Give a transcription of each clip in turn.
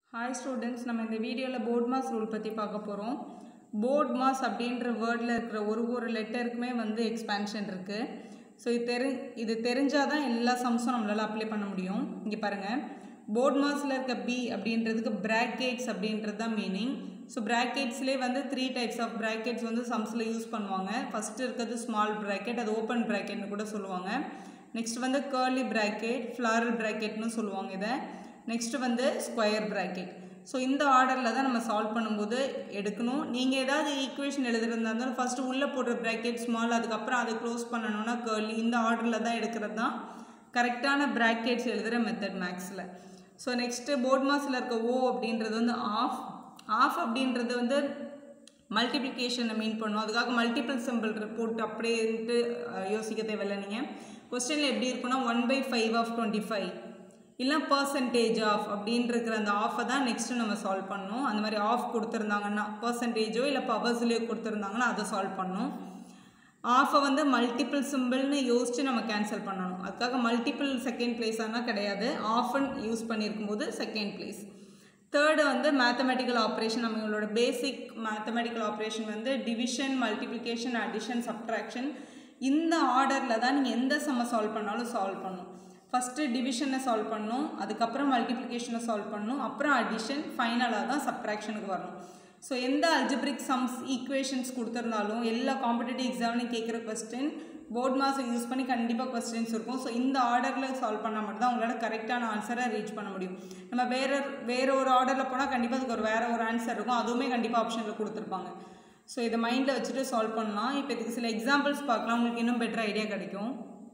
hi students நம்ம இந்த வீடியோவில் போர்ட் மாஸ் ரூல் பற்றி பார்க்க போகிறோம் போர்ட் மாஸ் அப்படின்ற வேர்டில் இருக்கிற ஒரு ஒரு லெட்டருக்குமே வந்து எக்ஸ்பேன்ஷன் இருக்குது ஸோ இது தெரி இது தெரிஞ்சால் தான் எல்லா சம்ஸும் நம்மளால் அப்ளை பண்ண முடியும் இங்கே பாருங்கள் போர்ட் மாஸில் இருக்க பி அப்படின்றதுக்கு பிராக்கெட்ஸ் அப்படின்றது தான் மீனிங் ஸோ ப்ராக்கெட்ஸ்லேயே வந்து த்ரீ டைப்ஸ் ஆஃப் ப்ராக்கெட்ஸ் வந்து சம்ஸில் யூஸ் பண்ணுவாங்க ஃபஸ்ட்டு இருக்கிறது ஸ்மால் ப்ராக்கெட் அது ஓப்பன் ப்ராக்கெட்னு கூட சொல்லுவாங்க நெக்ஸ்ட் வந்து கேர்லி ப்ராக்கெட் ஃப்ளாரல் ப்ராக்கெட்னு சொல்லுவாங்க இதை நெக்ஸ்ட் வந்து ஸ்கொயர் ப்ராக்கெட் ஸோ இந்த ஆர்டரில் தான் நம்ம சால்வ் பண்ணும்போது எடுக்கணும் நீங்கள் ஏதாவது ஈக்குவேஷன் எழுதுறதா இருந்தாலும் ஃபஸ்ட்டு உள்ளே போடுற ப்ராக்கெட் ஸ்மால் அதுக்கப்புறம் அதை க்ளோஸ் பண்ணணும்னா கேர்லி இந்த ஆர்டரில் தான் எடுக்கிறது தான் கரெக்டான ப்ராக்கெட்ஸ் எழுதுகிற மெத்தட் மேக்ஸில் ஸோ நெக்ஸ்ட்டு போர்ட் மாஸில் இருக்க ஓ அப்படின்றது வந்து ஆஃப் ஆஃப் அப்படின்றது வந்து மல்டிப்ளிகேஷனை மீன் பண்ணும் அதுக்காக மல்டிபிள் சிம்பிள் போட்டு அப்படியேன்ட்டு யோசிக்க தேவையில்லை நீங்கள் கொஸ்டினில் எப்படி இருக்குன்னா one by five of twenty five இல்லை பர்சன்டேஜ் ஆஃப் அப்படின்னு இருக்கிற அந்த ஆஃபை தான் நெக்ஸ்ட்டு நம்ம சால்வ் பண்ணணும் அந்த மாதிரி ஆஃப் கொடுத்துருந்தாங்கன்னா பர்சன்டேஜோ இல்லை பவர்ஸ்லேயோ கொடுத்துருந்தாங்கன்னா அதை சால்வ் பண்ணணும் ஆஃபை வந்து மல்டிபிள் சிம்பிள்னு யோசித்து நம்ம கேன்சல் பண்ணணும் அதுக்காக மல்டிபிள் செகண்ட் பிளேஸ் ஆனால் கிடையாது ஆஃபன் யூஸ் பண்ணியிருக்கும் போது செகண்ட் பிளேஸ் தேர்டு வந்து மேத்தமெட்டிக்கல் ஆப்ரேஷன் நம்மளோட பேசிக் மேத்தமெட்டிக்கல் ஆப்ரேஷன் வந்து டிவிஷன் மல்டிப்ளிகேஷன் அடிஷன் சப்ட்ராக்ஷன் இந்த ஆர்டரில் தான் நீங்கள் எந்த சம்ம சால்வ் பண்ணாலும் சால்வ் பண்ணணும் ஃபஸ்ட்டு டிவிஷனை சால்வ் பண்ணணும் அதுக்கப்புறம் மல்டிப்ளிகேஷனை சால்வ் பண்ணணும் அப்புறம் அடிஷன் ஃபைனலாக தான் சப்ட்ராக்ஷனுக்கு வரணும் ஸோ எந்த அல்ஜிப்ரிக் சம்ஸ் ஈக்குவேஷன்ஸ் கொடுத்துருந்தாலும் எல்லா காம்படிட்டிவ் எக்ஸாம்லையும் கேட்குற கொஸ்டின் போர்ட் மாஸை யூஸ் பண்ணி கண்டிப்பாக கொஸ்டின்ஸ் இருக்கும் ஸோ இந்த ஆர்டரில் சால்வ் பண்ணால் மட்டும் தான் உங்களால் கரெக்டான ஆன்சரை ரீச் பண்ண முடியும் நம்ம வேறு வேறு ஒரு ஆர்டரில் போனால் கண்டிப்பாக அதுக்கு ஒரு வேறு ஒரு ஆன்சர் இருக்கும் அதுவுமே கண்டிப்பாக ஆப்ஷனில் கொடுத்துருப்பாங்க ஸோ இதை மைண்டில் வச்சுட்டு சால்வ் பண்ணலாம் இப்போ இதுக்கு சில எக்ஸாம்பிள்ஸ் பார்க்கலாம் உங்களுக்கு இன்னும் பெட்டர் ஐடியா கிடைக்கும்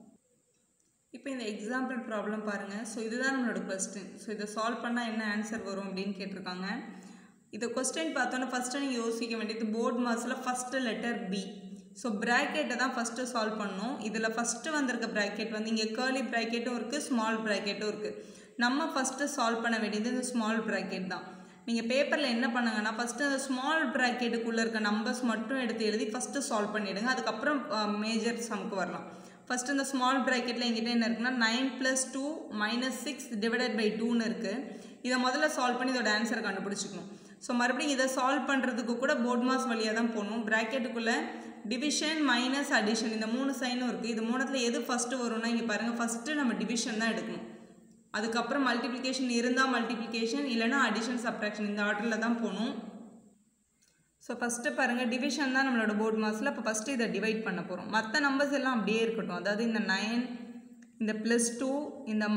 இப்போ இந்த எக்ஸாம்பிள் ப்ராப்ளம் பாருங்கள் ஸோ இதுதான் நம்மளோட கொஸ்டின் ஸோ இதை சால்வ் பண்ணால் என்ன ஆன்சர் வரும் அப்படின்னு கேட்டிருக்காங்க இந்த கொஸ்டின் பார்த்தோன்னா ஃபஸ்ட்டு நீங்கள் யோசிக்க வேண்டியது போர்ட் மாஸில் ஃபஸ்ட்டு லெட்டர் பி ஸோ ப்ராக்கெட்டை தான் ஃபஸ்ட்டு சால்வ் பண்ணணும் இதில் ஃபஸ்ட்டு வந்திருக்க ப்ராக்கெட் வந்து இங்கே கேர்லி ப்ராக்கெட்டும் இருக்குது ஸ்மால் ப்ராக்கெட்டும் இருக்குது நம்ம ஃபஸ்ட்டு சால்வ் பண்ண வேண்டியது இந்த ஸ்மால் ப்ராக்கெட் தான் நீங்கள் பேப்பரில் என்ன பண்ணுங்கன்னா ஃபஸ்ட்டு அந்த ஸ்மால் ப்ராக்கெட்டுக்குள்ளே இருக்க நம்பர்ஸ் மட்டும் எடுத்து எழுதி ஃபஸ்ட்டு சால்வ் பண்ணிவிடுங்க அதுக்கப்புறம் மேஜர் சம்க்கு வரலாம் ஃபஸ்ட்டு இந்த ஸ்மால் ப்ராக்கெட்டில் எங்கிட்ட என்ன இருக்குன்னா nine plus two minus six divided by டூன்னு இருக்குது இதை முதல்ல சால்வ் பண்ணி இதோட ஆன்சரை கண்டுபிடிச்சிக்கணும் ஸோ மறுபடியும் இதை சால்வ் பண்ணுறதுக்கு கூட போர்ட் மாஸ் வழியாக தான் போகணும் ப்ராக்கெட்டுக்குள்ளே டிவிஷன் மைனஸ் அடிஷன் இந்த மூணு சைனும் இருக்குது இது மூணத்தில் எது ஃபஸ்ட்டு வரும்னா இங்கே பாருங்கள் ஃபஸ்ட்டு நம்ம டிவிஷன் தான் எடுக்கணும் அதுக்கப்புறம் மல்டிப்ளிகேஷன் இருந்தால் மல்டிப்ளிகேஷன் இல்லைனா அடிஷன் சப்ட்ராக்ஷன் இந்த ஆர்டரில் தான் போகணும் ஸோ ஃபஸ்ட்டு பாருங்கள் டிவிஷன் தான் நம்மளோட போர்ட் மாஸில் இப்போ ஃபஸ்ட்டு இதை டிவைட் பண்ண போகிறோம் மற்ற நம்பர்ஸ் எல்லாம் அப்படியே இருக்கட்டும் அதாவது இந்த நைன் இந்த ப்ளஸ் டூ இந்த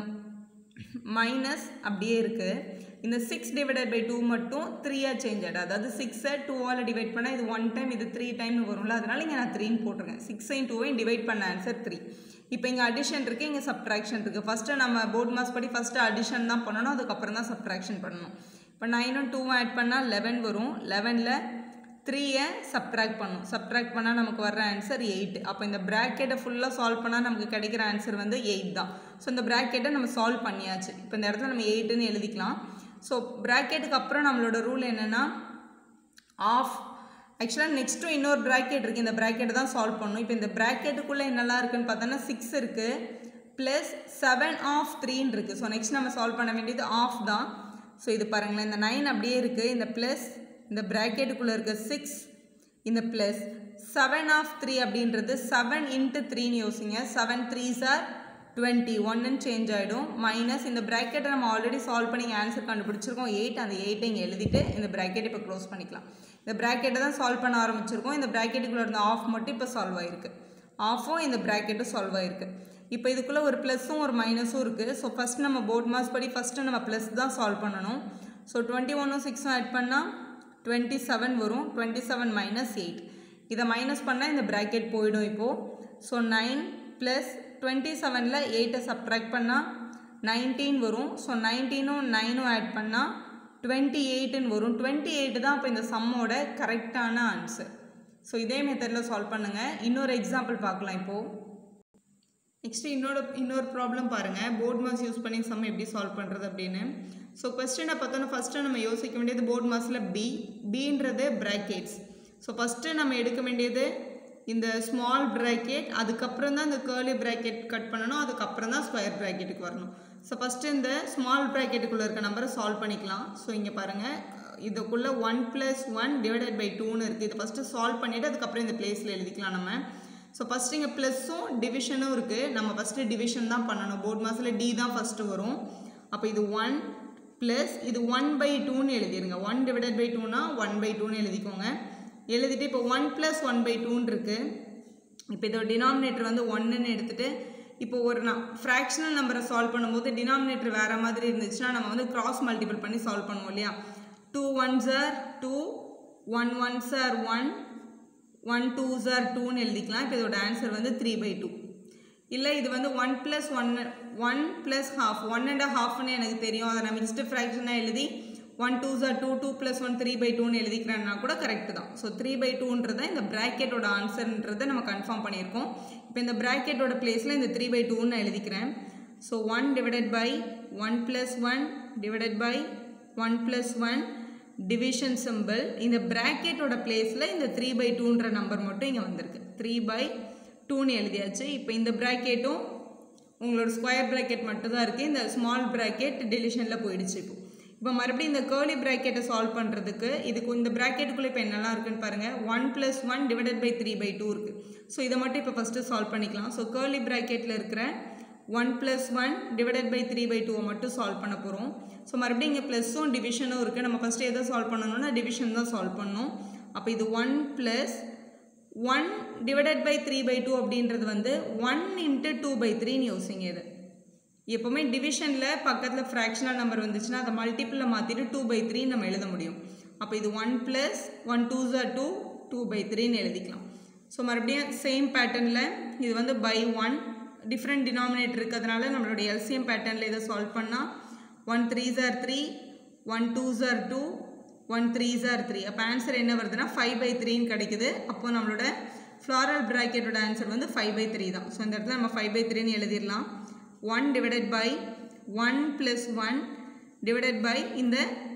மைனஸ் அப்படியே இருக்குது இந்த சிக்ஸ் டிவைடட் பை டூ மட்டும் த்ரீயாக சேஞ்ச் ஆகிடும் அதாவது சிக்ஸை டூவால் டிவைட் பண்ணால் இது ஒன் டைம் இது த்ரீ டைம்னு வரும்ல அதனால இங்கே நான் த்ரீன்னு போட்டிருக்கேன் சிக்ஸையும் டூவையும் டிவைட் பண்ண ஆன்சர் த்ரீ இப்போ இங்கே அடிஷன் இருக்குது இங்கே சப்ட்ராக்ஷன் இருக்குது ஃபஸ்ட்டு நம்ம போர்ட் மாஸ் படி ஃபஸ்ட்டு அடிஷன் தான் பண்ணணும் அதுக்கப்புறம் தான் சப்ட்ராக்ஷன் பண்ணணும் இப்போ நைனும் டூவும் ஆட் பண்ணால் லெவன் வரும் லெவனில் த்ரீயை சப்ட்ராக்ட் பண்ணும் சப்ட்ராக்ட் பண்ணால் நமக்கு வர்ற ஆன்சர் எயிட் அப்போ இந்த ப்ராக்கெட்டை ஃபுல்லாக சால்வ் பண்ணால் நமக்கு கிடைக்கிற ஆன்சர் வந்து எயிட் தான் ஸோ இந்த ப்ராக்கெட்டை நம்ம சால்வ் பண்ணியாச்சு இப்போ இந்த இடத்துல நம்ம எயிட்டுன்னு எழுதிக்கலாம் ஸோ ப்ராக்கெட்டுக்கு அப்புறம் நம்மளோட ரூல் என்னென்னா ஆஃப் ஆக்சுவலாக நெக்ஸ்ட்டும் இன்னொரு ப்ராக்கெட் இருக்குது இந்த ப்ராக்கெட்டை தான் சால்வ் பண்ணணும் இப்போ இந்த ப்ராக்கெட்டுக்குள்ளே என்னெல்லாம் இருக்குதுன்னு பார்த்தோன்னா சிக்ஸ் இருக்குது ப்ளஸ் செவன் ஆஃப் த்ரீன்னு இருக்குது ஸோ நெக்ஸ்ட் நம்ம சால்வ் பண்ண வேண்டியது ஆஃப் தான் ஸோ இது பாருங்களேன் இந்த நைன் அப்படியே இருக்குது இந்த ப்ளஸ் இந்த ப்ராக்கெட்டுக்குள்ளே இருக்க சிக்ஸ் இந்த ப்ளஸ் செவன் ஆஃப் த்ரீ அப்படின்றது செவன் இன்ட்டு த்ரீன்னு யோசிங்க செவன் த்ரீ சார் டுவெண்ட்டி ஒன்னு சேஞ்ச் ஆகிடும் மைனஸ் இந்த ப்ராக்கெட்டை நம்ம ஆல்ரெடி சால்வ் பண்ணி ஆன்சர் கண்டுபிடிச்சிருக்கோம் எயிட் அந்த எயிட்டை இங்கே எழுதிட்டு இந்த ப்ராக்கெட் இப்போ க்ளோஸ் பண்ணிக்கலாம் இந்த ப்ராக்கெட்டை தான் சால்வ் பண்ண ஆரம்பிச்சிருக்கோம் இந்த ப்ராக்கெட்டுக்குள்ளே இருந்த ஆஃப் மட்டும் இப்போ சால்வ் ஆகிருக்கு ஆஃபும் இந்த ப்ராக்கெட்டும் சால்வ் ஆகிருக்கு இப்போ இதுக்குள்ளே ஒரு ப்ளஸும் ஒரு மைனஸும் இருக்குது ஸோ ஃபஸ்ட் நம்ம போர்ட் மாஸ் படி ஃபஸ்ட்டு நம்ம ப்ளஸ் தான் சால்வ் பண்ணணும் ஸோ டுவெண்ட்டி ஒன்னும் சிக்ஸும் ஆட் பண்ணால் டுவெண்ட்டி செவன் வரும் டுவெண்ட்டி செவன் மைனஸ் எயிட் இதை மைனஸ் பண்ணால் இந்த ப்ராக்கெட் போயிடும் இப்போது ஸோ நைன் ப்ளஸ் டுவெண்ட்டி செவனில் எயிட்டை சப்ட்ராக்ட் பண்ணால் நைன்டீன் வரும் ஸோ நைன்டீனும் நைனும் ஆட் பண்ணால் டுவெண்ட்டி எயிட்டுன்னு வரும் டுவெண்ட்டி எயிட்டு தான் இப்போ இந்த சம்மோட கரெக்டான ஆன்சர் ஸோ இதே மெத்தடில் சால்வ் பண்ணுங்கள் இன்னொரு எக்ஸாம்பிள் பார்க்கலாம் இப்போது நெக்ஸ்ட்டு இன்னொரு இன்னொரு ப்ராப்ளம் பாருங்கள் போர்ட் மாஸ் யூஸ் பண்ணி சம் எப்படி சால்வ் பண்ணுறது அப்படின்னு ஸோ கொஸ்டினை பார்த்தோன்னா ஃபஸ்ட்டு நம்ம யோசிக்க வேண்டியது போர்ட் மாஸில் பி பின்றது ப்ராக்கெட்ஸ் ஸோ ஃபஸ்ட்டு நம்ம எடுக்க வேண்டியது இந்த ஸ்மால் ப்ராக்கெட் அதுக்கப்புறம் தான் இந்த கேர்லி ப்ராக்கெட் கட் பண்ணணும் அதுக்கப்புறம் தான் ஸ்கொயர் ப்ராக்கெட்டுக்கு வரணும் ஸோ ஃபஸ்ட்டு இந்த ஸ்மால் ப்ராக்கெட்டுக்குள்ளே இருக்க நம்பரை சால்வ் பண்ணிக்கலாம் ஸோ இங்கே பாருங்கள் இதுக்குள்ளே one plus one divided by டூன்னு இருக்குது இதை ஃபஸ்ட்டு சால்வ் பண்ணிவிட்டு அதுக்கப்புறம் இந்த பிளேஸில் எழுதிக்கலாம் நம்ம ஸோ ஃபஸ்ட்டு இங்கே ப்ளஸ்ஸும் டிவிஷனும் இருக்குது நம்ம ஃபஸ்ட்டு டிவிஷன் தான் பண்ணணும் போர்ட் மாதத்தில் டி தான் ஃபஸ்ட்டு வரும் அப்போ இது ஒன் ப்ளஸ் இது ஒன் பை டூன்னு எழுதிருங்க ஒன் டிவைடட் பை டூனா ஒன் பை டூன்னு எழுதிக்கோங்க எழுதிட்டு இப்போ ஒன் ப்ளஸ் ஒன் பை டூன்னு இருக்குது இப்போ இதோட டினாமினேட்டர் வந்து ஒன்றுன்னு எடுத்துகிட்டு இப்போ ஒரு நான் ஃப்ராக்ஷனல் நம்பரை சால்வ் பண்ணும்போது டினாமினேட்டர் வேறு மாதிரி இருந்துச்சுன்னா நம்ம வந்து கிராஸ் மல்டிபிள் பண்ணி சால்வ் பண்ணுவோம் இல்லையா two one sir two one one sir one one two sir டூன்னு எழுதிக்கலாம் இப்போ இதோட ஆன்சர் வந்து த்ரீ பை டூ இல்லை இது வந்து one plus one one plus half one and ஹாஃப்னு எனக்கு தெரியும் அதை நான் மிக்ஸ்டு ஃப்ராக்ஷனாக எழுதி ஒன் டூ சார் two two plus one three by டூன்னு எழுதிக்கிறேன்னா கூட கரெக்டு தான் ஸோ த்ரீ பை டூன்றதை இந்த ப்ராக்கெட்டோட ஆன்சர்ன்றதை நம்ம கன்ஃபார்ம் பண்ணியிருக்கோம் இப்போ இந்த ப்ராக்கெட்டோட பிளேஸில் இந்த த்ரீ பை டூன்னு நான் எழுதிக்கிறேன் so one divided by one plus one divided by one plus one division simple இந்த ப்ராக்கெட்டோட பிளேஸில் இந்த த்ரீ பை டூன்ற நம்பர் மட்டும் இங்கே வந்திருக்கு த்ரீ பை டூன்னு எழுதியாச்சு இப்போ இந்த ப்ராக்கெட்டும் உங்களோட ஸ்கொயர் ப்ராக்கெட் மட்டும் தான் இருக்குது இந்த ஸ்மால் ப்ராக்கெட் டெலிஷனில் போயிடுச்சு இப்போ இப்போ மறுபடியும் இந்த கேர்லி ப்ராக்கெட்டை சால்வ் பண்ணுறதுக்கு இதுக்கு இந்த ப்ராக்கெட்டுக்குள்ளே இப்போ என்னெல்லாம் இருக்குன்னு பாருங்கள் one plus one divided by three by two இருக்குது ஸோ இதை மட்டும் இப்போ ஃபஸ்ட்டு சால்வ் பண்ணிக்கலாம் ஸோ கேர்லி ப்ராக்கெட்டில் இருக்கிற one plus one divided by three by டூவை மட்டும் சால்வ் பண்ண போகிறோம் ஸோ மறுபடியும் இங்கே ப்ளஸ்ஸும் டிவிஷனும் இருக்குது நம்ம ஃபஸ்ட்டு எதை சால்வ் பண்ணணும்னா டிவிஷன் தான் சால்வ் பண்ணணும் அப்போ இது one plus one divided by three by two அப்படின்றது வந்து ஒன் இன்ட்டு டூ பை த்ரீன்னு யோசிங்க இது எப்போவுமே டிவிஷனில் பக்கத்தில் ஃப்ராக்ஷனல் நம்பர் வந்துச்சுன்னா அதை மல்டிப்பிளில் மாற்றிட்டு டூ பை த்ரீன்னு நம்ம எழுத முடியும் அப்போ இது ஒன் ப்ளஸ் ஒன் டூ ஜார் டூ டூ பை த்ரீன்னு எழுதிக்கலாம் ஸோ மறுபடியும் சேம் பேட்டர்னில் இது வந்து பை ஒன் டிஃப்ரெண்ட் டினாமினேட்டர் இருக்கிறதுனால நம்மளோட எல்சிஎம் பேட்டர்னில் இதை சால்வ் பண்ணால் ஒன் த்ரீ ஜார் த்ரீ ஒன் டூ ஜார் டூ ஒன் த்ரீ ஜார் த்ரீ அப்போ ஆன்சர் என்ன வருதுன்னா ஃபைவ் பை த்ரீன்னு கிடைக்குது அப்போது நம்மளோட ஃப்ளாரல் ப்ராக்கெட்டோட ஆன்சர் வந்து ஃபைவ் பை த்ரீ தான் ஸோ இந்த இடத்துல நம்ம ஃபைவ் பை த்ரீன்னு எழுதிடலாம் one divided by one plus one divided by இந்த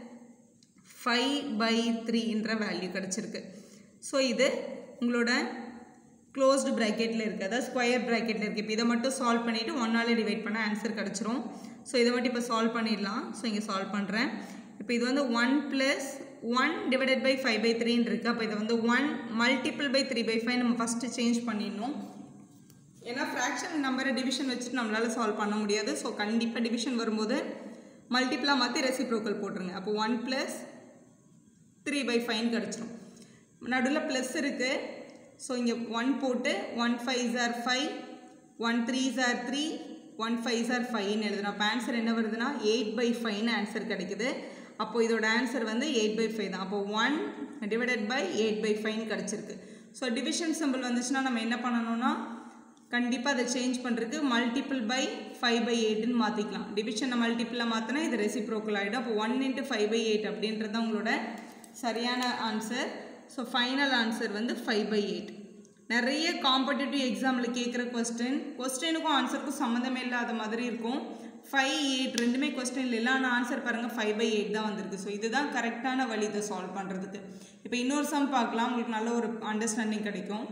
ஃபைவ் பை த்ரீன்ற வேல்யூ கிடச்சிருக்கு ஸோ இது உங்களோட க்ளோஸ்டு ப்ராக்கெட்டில் இருக்குது அதாவது ஸ்கொயர் ப்ராக்கெட்டில் இருக்குது இப்போ இதை மட்டும் சால்வ் பண்ணிவிட்டு ஒன்னால் டிவைட் பண்ண ஆன்சர் கிடச்சிரும் ஸோ இதை மட்டும் இப்போ சால்வ் பண்ணிடலாம் ஸோ இங்கே சால்வ் பண்ணுறேன் இப்போ இது வந்து one plus one divided by five by த்ரீன்னு இருக்குது அப்போ இதை வந்து one multiple by three by five நம்ம ஃபஸ்ட்டு சேஞ்ச் பண்ணிடணும் ஏன்னா ஃப்ராக்ஷன் நம்பரை டிவிஷன் வச்சுட்டு நம்மளால் சால்வ் பண்ண முடியாது ஸோ கண்டிப்பாக டிவிஷன் வரும்போது மல்டிப்ளாக மாற்றி ரெசிப்ரோக்கல் போட்டுருங்க அப்போ one plus three by fine கிடச்சிரும் நடுவில் ப்ளஸ் இருக்குது ஸோ இங்கே ஒன் போட்டு ஒன் ஃபைவ் ஜார் ஃபைவ் ஒன் த்ரீ ஜார் த்ரீ ஒன் ஃபைவ் ஜார் ஃபைவ்னு எழுதுனா அப்போ ஆன்சர் என்ன வருதுன்னா எயிட் பை ஃபைவ்னு ஆன்சர் கிடைக்குது அப்போது இதோட ஆன்சர் வந்து எயிட் பை ஃபைவ் தான் அப்போ one divided by eight by ஃபைவ்னு கிடச்சிருக்கு ஸோ டிவிஷன் சிம்பிள் வந்துச்சுன்னா நம்ம என்ன பண்ணணும்னா கண்டிப்பாக அதை சேஞ்ச் பண்ணுறதுக்கு மல்டிபிள் பை ஃபைவ் பை எயிட்னு மாற்றிக்கலாம் டிவிஷனை மல்டிப்பிளில் மாற்றினா இது ரெசிப்ரோக்கல் ஆகிடும் அப்போ one into five by eight அப்படின்றது தான் உங்களோட சரியான ஆன்சர் ஸோ ஃபைனல் ஆன்சர் வந்து ஃபைவ் பை எயிட் நிறைய காம்படிட்டிவ் எக்ஸாமில் கேட்குற கொஸ்டின் கொஸ்டினுக்கும் ஆன்சருக்கும் சம்மந்தமே இல்லாத மாதிரி இருக்கும் ஃபைவ் எயிட் ரெண்டுமே கொஸ்டின் இல்லை ஆனால் ஆன்சர் பாருங்கள் ஃபைவ் பை எயிட் தான் வந்திருக்கு ஸோ இதுதான் கரெக்டான வழி இதை சால்வ் பண்ணுறதுக்கு இப்போ இன்னொரு சம் பார்க்கலாம் உங்களுக்கு நல்ல ஒரு அண்டர்ஸ்டாண்டிங் கிடைக்கும்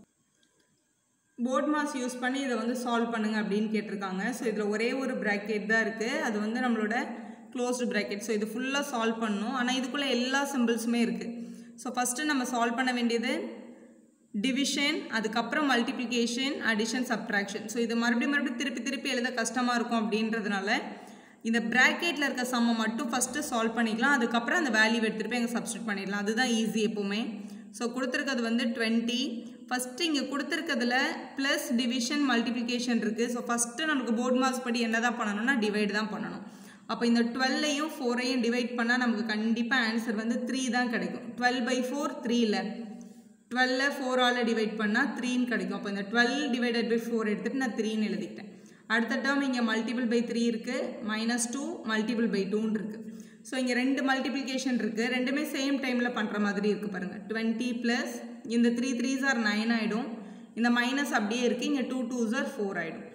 போர்ட் மாஸ் யூஸ் பண்ணி இதை வந்து சால்வ் பண்ணுங்க அப்படின்னு கேட்டிருக்காங்க ஸோ இதில் ஒரே ஒரு ப்ராக்கெட் தான் இருக்குது அது வந்து நம்மளோட க்ளோஸ்டு ப்ராக்கெட் ஸோ இது ஃபுல்லாக சால்வ் பண்ணணும் ஆனால் இதுக்குள்ளே எல்லா சிம்பிள்ஸுமே இருக்குது ஸோ ஃபஸ்ட்டு நம்ம சால்வ் பண்ண வேண்டியது டிவிஷன் அதுக்கப்புறம் மல்டிப்ளிகேஷன் அடிஷன் சப்ட்ராக்ஷன் ஸோ இது மறுபடியும் மறுபடியும் திருப்பி திருப்பி எழுத கஷ்டமாக இருக்கும் அப்படின்றதுனால இந்த ப்ராக்கெட்டில் இருக்க சம்மை மட்டும் ஃபஸ்ட்டு சால்வ் பண்ணிக்கலாம் அதுக்கப்புறம் அந்த வேல்யூ எடுத்துகிட்டு போய் எங்கள் சப்ஸ்டியூட் பண்ணிடலாம் அதுதான் ஈஸி எப்போவுமே ஸோ கொடுத்துருக்கிறது வந்து டுவெண்ட்டி ஃபஸ்ட்டு இங்கே கொடுத்துருக்கிறதுல ப்ளஸ் டிவிஷன் மல்டிப்ளிகேஷன் இருக்குது ஸோ ஃபஸ்ட்டு நமக்கு போர்ட் மார்க்ஸ் படி என்ன தான் பண்ணணும்னா டிவைட் தான் பண்ணணும் அப்போ இந்த டுவெல்லையும் ஃபோரையும் டிவைட் பண்ணால் நமக்கு கண்டிப்பாக ஆன்சர் வந்து த்ரீ தான் கிடைக்கும் டுவெல் பை ஃபோர் த்ரீல டுவெல்ல ஃபோரால் டிவைட் பண்ணால் த்ரீன்னு கிடைக்கும் அப்போ இந்த டுவெல் டிவைடட் பை ஃபோர் எடுத்துகிட்டு நான் த்ரீன்னு எழுதிக்கிட்டேன் அடுத்த டேர்ம் இங்கே மல்டிபிள் பை த்ரீ இருக்குது மைனஸ் டூ மல்டிபிள் பை டூன்னு இருக்குது ஸோ இங்கே ரெண்டு மல்டிப்ளிகேஷன் இருக்குது ரெண்டுமே சேம் டைமில் பண்ணுற மாதிரி இருக்குது பாருங்கள் டுவெண்ட்டி ப்ளஸ் இந்த த்ரீ த்ரீ ஆர் நைன் ஆகிடும் இந்த மைனஸ் அப்படியே இருக்குது இங்கே டூ டூ ஆர் ஃபோர் ஆகிடும்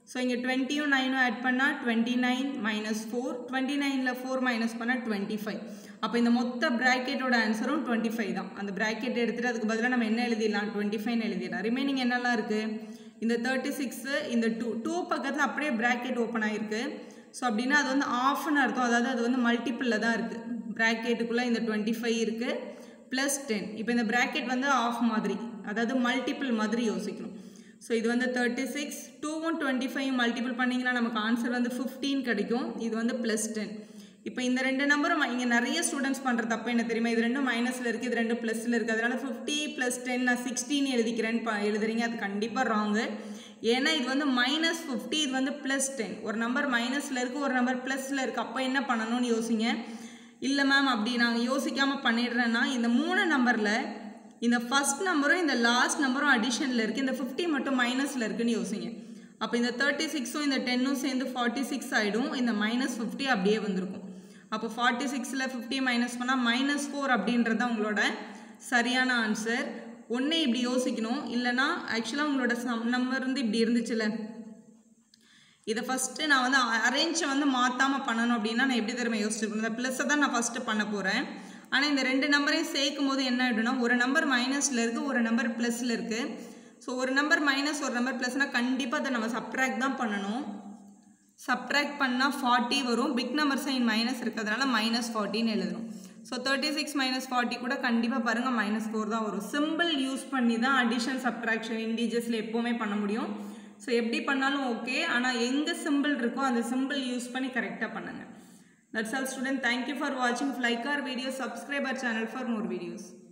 ஸோ இங்கே டுவெண்ட்டியும் நைனும் ஆட் பண்ணால் twenty nine minus four twenty நைனில் ஃபோர் மைனஸ் பண்ணால் டுவெண்ட்டி ஃபைவ் அப்போ இந்த மொத்த ப்ராக்கெட்டோட ஆன்சரும் டுவெண்ட்டி ஃபைவ் தான் அந்த ப்ராக்கெட் எடுத்துகிட்டு அதுக்கு பதிலாக நம்ம என்ன எழுதிடலாம் டுவெண்ட்டி ஃபைவ்னு எழுதிடலாம் ரிமைனிங் என்னெல்லாம் இருக்குது இந்த தேர்ட்டி சிக்ஸு இந்த டூ டூ பக்கத்தில் அப்படியே ப்ராக்கெட் ஓப்பன் ஆகிருக்கு ஸோ அப்படின்னா அது வந்து ஆஃப்னு அர்த்தம் அதாவது அது வந்து மல்டிப்பிளில் தான் இருக்குது ப்ராக்கெட்டுக்குள்ளே இந்த டுவெண்ட்டி ஃபைவ் இருக்குது ப்ளஸ் டென் இப்போ இந்த ப்ராக்கெட் வந்து ஆஃப் மாதிரி அதாவது மல்டிபிள் மாதிரி யோசிக்கணும் ஸோ இது வந்து தேர்ட்டி சிக்ஸ் டூவும் டுவெண்ட்டி ஃபைவ் மல்டிபிள் பண்ணிங்கன்னா நமக்கு ஆன்சர் வந்து ஃபிஃப்டீன் கிடைக்கும் இது வந்து ப்ளஸ் டென் இப்போ இந்த ரெண்டு நம்பரும் இங்கே நிறைய ஸ்டூடெண்ட்ஸ் பண்ணுற தப்பு என்ன தெரியுமா இது ரெண்டும் மைனஸில் இருக்குது இது ரெண்டும் ப்ளஸில் இருக்குது அதனால் ஃபிஃப்டி ப்ளஸ் டென் நான் சிக்ஸ்டீன் எழுதிக்கிறேன்னு ப எழுதுறீங்க அது கண்டிப்பாக ராங்கு ஏன்னா இது வந்து மைனஸ் ஃபிஃப்டி இது வந்து ப்ளஸ் டென் ஒரு நம்பர் மைனஸில் இருக்குது ஒரு நம்பர் ப்ளஸில் இருக்குது அப்போ என்ன பண்ணணும்னு யோசிங்க இல்லை மேம் அப்படி நாங்கள் யோசிக்காமல் பண்ணிடுறேன்னா இந்த மூணு நம்பரில் இந்த ஃபஸ்ட் நம்பரும் இந்த லாஸ்ட் நம்பரும் அடிஷனில் இருக்குது இந்த ஃபிஃப்டி மட்டும் மைனஸில் இருக்குன்னு யோசிங்க அப்போ இந்த தேர்ட்டி சிக்ஸும் இந்த டென்னும் சேர்ந்து ஃபார்ட்டி சிக்ஸ் ஆகிடும் இந்த மைனஸ் ஃபிஃப்டி அப்படியே வந்திருக்கும் அப்போ ஃபார்ட்டி சிக்ஸில் ஃபிஃப்டி மைனஸ் பண்ணால் மைனஸ் ஃபோர் அப்படின்றது தான் உங்களோட சரியான ஆன்சர் ஒன்று இப்படி யோசிக்கணும் இல்லைனா ஆக்சுவலாக உங்களோட சம் நம்பர் வந்து இப்படி இருந்துச்சுல்ல இதை ஃபஸ்ட்டு நான் வந்து அரேஞ்சை வந்து மாற்றாமல் பண்ணணும் அப்படின்னா நான் எப்படி தெரியுமா யோசிச்சிருக்கணும் இந்த ப்ளஸ்ஸை தான் நான் ஃபஸ்ட்டு பண்ண போகிறேன் ஆனால் இந்த ரெண்டு நம்பரையும் சேர்க்கும் போது என்ன ஆகிடும்னா ஒரு நம்பர் மைனஸில் இருக்குது ஒரு நம்பர் ப்ளஸில் இருக்குது ஸோ ஒரு நம்பர் மைனஸ் ஒரு நம்பர் ப்ளஸ்னால் கண்டிப்பாக அதை நம்ம சப்ட்ராக்ட் தான் பண்ணணும் சப்ட்ராக்ட் பண்ணால் ஃபார்ட்டி வரும் பிக் நம்பர் சைன் மைனஸ் இருக்கிறதுனால மைனஸ் ஃபார்ட்டின்னு எழுதணும் so thirty six minus forty கூட கண்டிப்பாக பாருங்கள் மைனஸ் ஃபோர் தான் வரும் சிம்பிள் யூஸ் பண்ணி தான் அடிஷன் சப்ட்ராக்ஷன் இண்டீஜர்ஸில் எப்போவுமே பண்ண முடியும் ஸோ எப்படி பண்ணாலும் ஓகே ஆனால் எங்கே சிம்பிள் இருக்கோ அந்த சிம்பிள் யூஸ் பண்ணி கரெக்டாக பண்ணுங்கள் that's all student thank you for வாட்சிங் like our video subscribe our channel for more videos